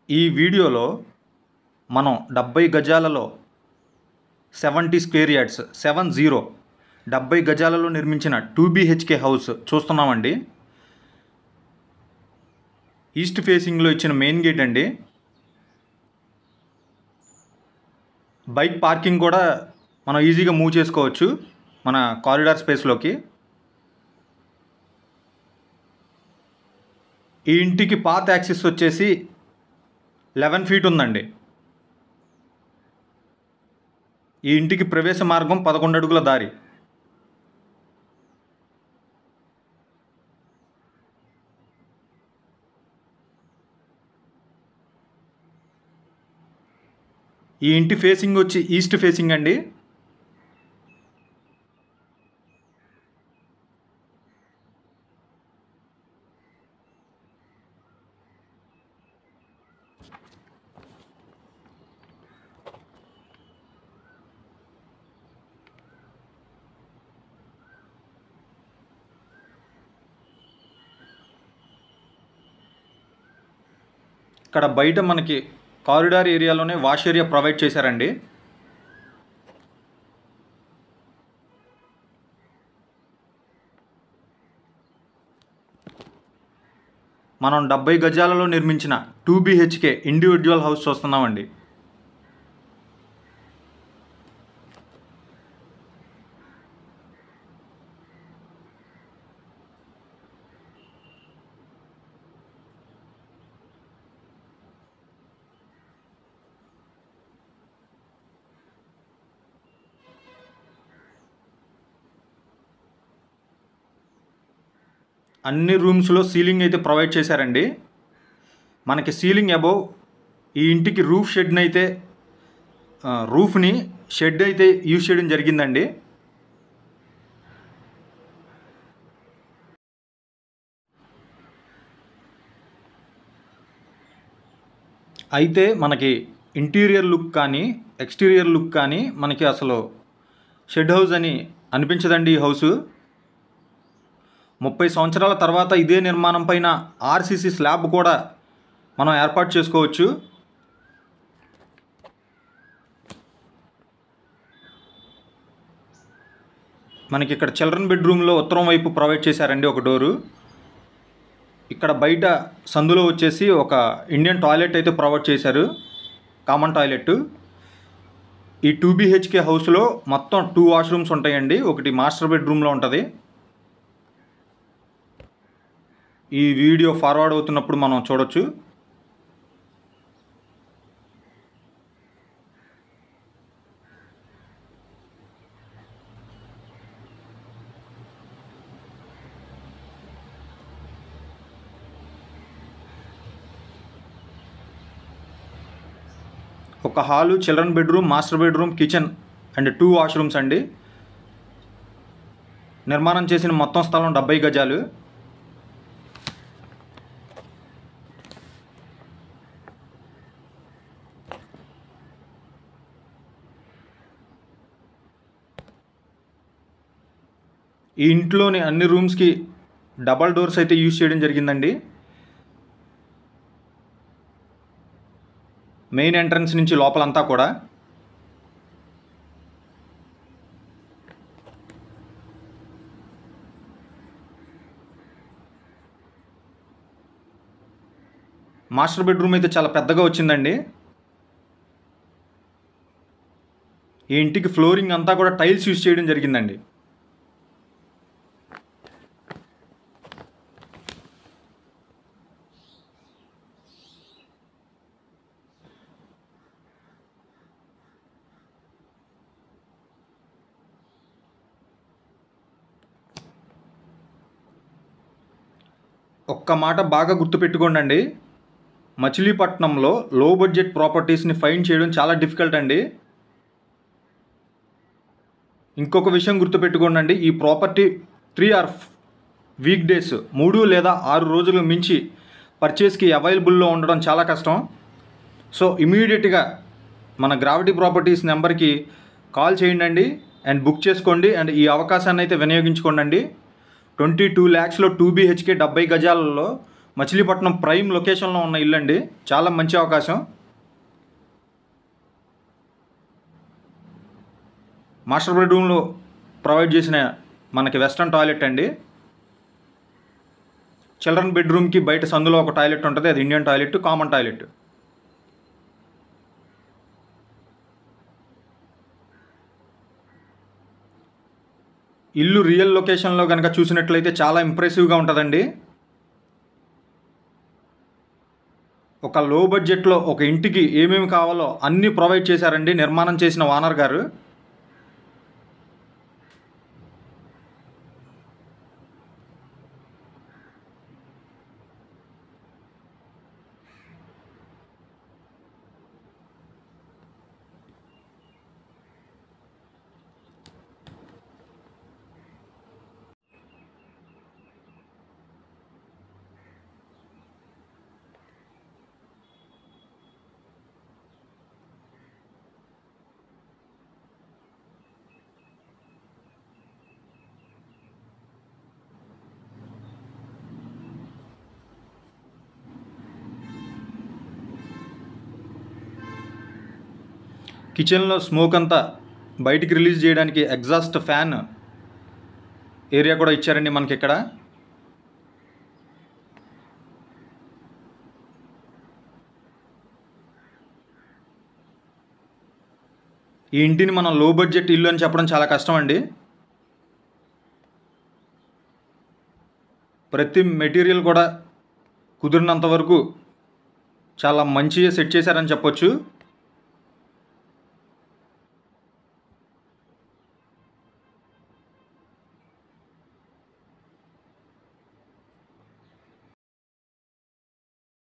ఈ వీడియోలో మనం డెబ్బై గజాలలో seventy square yards seven zero డెబ్బై గజాలలో నిర్మించిన టూ బీహెచ్కే హౌస్ చూస్తున్నామండి ఈస్ట్ ఫేసింగ్లో ఇచ్చిన మెయిన్ గేట్ అండి బైక్ పార్కింగ్ కూడా మనం ఈజీగా మూవ్ చేసుకోవచ్చు మన కారిడార్ స్పేస్లోకి ఈ ఇంటికి పాత్ యాక్సిస్ వచ్చేసి లెవెన్ ఫీట్ ఉందండి ఈ ఇంటికి ప్రవేశ మార్గం పదకొండు అడుగుల దారి ఈ ఇంటి ఫేసింగ్ వచ్చి ఈస్ట్ ఫేసింగ్ అండి ఇక్కడ బయట మనకి కారిడార్ ఏరియాలోనే వాష్ ఏరియా ప్రొవైడ్ చేశారండి మనం డెబ్బై గజాలలో నిర్మించిన టూ బీహెచ్కే ఇండివిజువల్ హౌస్ చూస్తున్నామండి అన్ని రూమ్స్లో సీలింగ్ అయితే ప్రొవైడ్ చేశారండి మనకి సీలింగ్ అబౌవ్ ఈ ఇంటికి రూఫ్ షెడ్ని అయితే ఆ, రూఫ్ని షెడ్ అయితే యూజ్ చేయడం జరిగిందండి అయితే మనకి ఇంటీరియర్ లుక్ కానీ ఎక్స్టీరియర్ లుక్ కానీ మనకి అసలు షెడ్ హౌస్ అని అనిపించదండి ఈ హౌసు ముప్పై సంవత్సరాల తర్వాత ఇదే నిర్మాణం పైన ఆర్సీసీ స్లాబ్ కూడా మనం ఏర్పాటు చేసుకోవచ్చు మనకి ఇక్కడ చిల్డ్రన్ బెడ్రూమ్లో ఉత్తరం వైపు ప్రొవైడ్ చేశారండి ఒక డోరు ఇక్కడ బయట సందులో వచ్చేసి ఒక ఇండియన్ టాయిలెట్ అయితే ప్రొవైడ్ చేశారు కామన్ టాయిలెట్ ఈ టూ బీహెచ్కే హౌస్లో మొత్తం టూ వాష్రూమ్స్ ఉంటాయండి ఒకటి మాస్టర్ బెడ్రూమ్లో ఉంటుంది ఈ వీడియో ఫార్వర్డ్ అవుతున్నప్పుడు మనం చూడొచ్చు ఒక hall children bedroom master bedroom kitchen and two washrooms అండి నిర్మాణం చేసిన మొత్తం స్థలం డెబ్బై గజాలు ఈ ఇంట్లోని అన్ని రూమ్స్కి డబల్ డోర్స్ అయితే యూజ్ చేయడం జరిగిందండి మెయిన్ ఎంట్రన్స్ నుంచి లోపలంతా కూడా మాస్టర్ బెడ్రూమ్ అయితే చాలా పెద్దగా వచ్చిందండి ఈ ఇంటికి ఫ్లోరింగ్ అంతా కూడా టైల్స్ యూజ్ చేయడం జరిగిందండి ఒక్క మాట బాగా గుర్తుపెట్టుకోండి అండి మచిలీపట్నంలో లో బడ్జెట్ ప్రాపర్టీస్ని ఫైండ్ చేయడం చాలా డిఫికల్ట్ అండి ఇంకొక విషయం గుర్తుపెట్టుకోండి అండి ఈ property three or week days మూడు లేదా ఆరు రోజులు మించి పర్చేస్కి అవైలబుల్లో ఉండడం చాలా కష్టం సో ఇమీడియట్గా మన గ్రావిటీ ప్రాపర్టీస్ నెంబర్కి కాల్ చేయండి అండి అండ్ బుక్ చేసుకోండి అండ్ ఈ అవకాశాన్ని అయితే వినియోగించుకోండి అండి ట్వంటీ టూ ల్యాక్స్లో టూ బీహెచ్కే డెబ్బై గజాలలో మచిలీపట్నం ప్రైమ్ లొకేషన్లో ఉన్న ఇల్లు అండి చాలా మంచి అవకాశం మాస్టర్ బెడ్రూమ్లో ప్రొవైడ్ చేసిన మనకి వెస్ట్రన్ టాయిలెట్ అండి చిల్డ్రన్ బెడ్రూమ్కి బయట సందులో ఒక టాయిలెట్ ఉంటుంది అది ఇండియన్ టాయిలెట్ కామన్ టాయిలెట్ ఇల్లు రియల్ లొకేషన్లో కనుక చూసినట్లయితే చాలా ఇంప్రెసివ్గా ఉంటుందండి ఒక లో బడ్జెట్లో ఒక ఇంటికి ఏమేమి కావాలో అన్నీ ప్రొవైడ్ చేశారండి నిర్మాణం చేసిన వానర్ గారు కిచెన్లో స్మోక్ అంతా బయటికి రిలీజ్ చేయడానికి ఎగ్జాస్ట్ ఫ్యాన్ ఏరియా కూడా ఇచ్చారండి మనకి ఇక్కడ ఈ ఇంటిని మనం లో బడ్జెట్ ఇల్లు అని చెప్పడం చాలా కష్టం అండి ప్రతి మెటీరియల్ కూడా కుదిరినంత వరకు చాలా మంచిగా సెట్ చేశారని చెప్పొచ్చు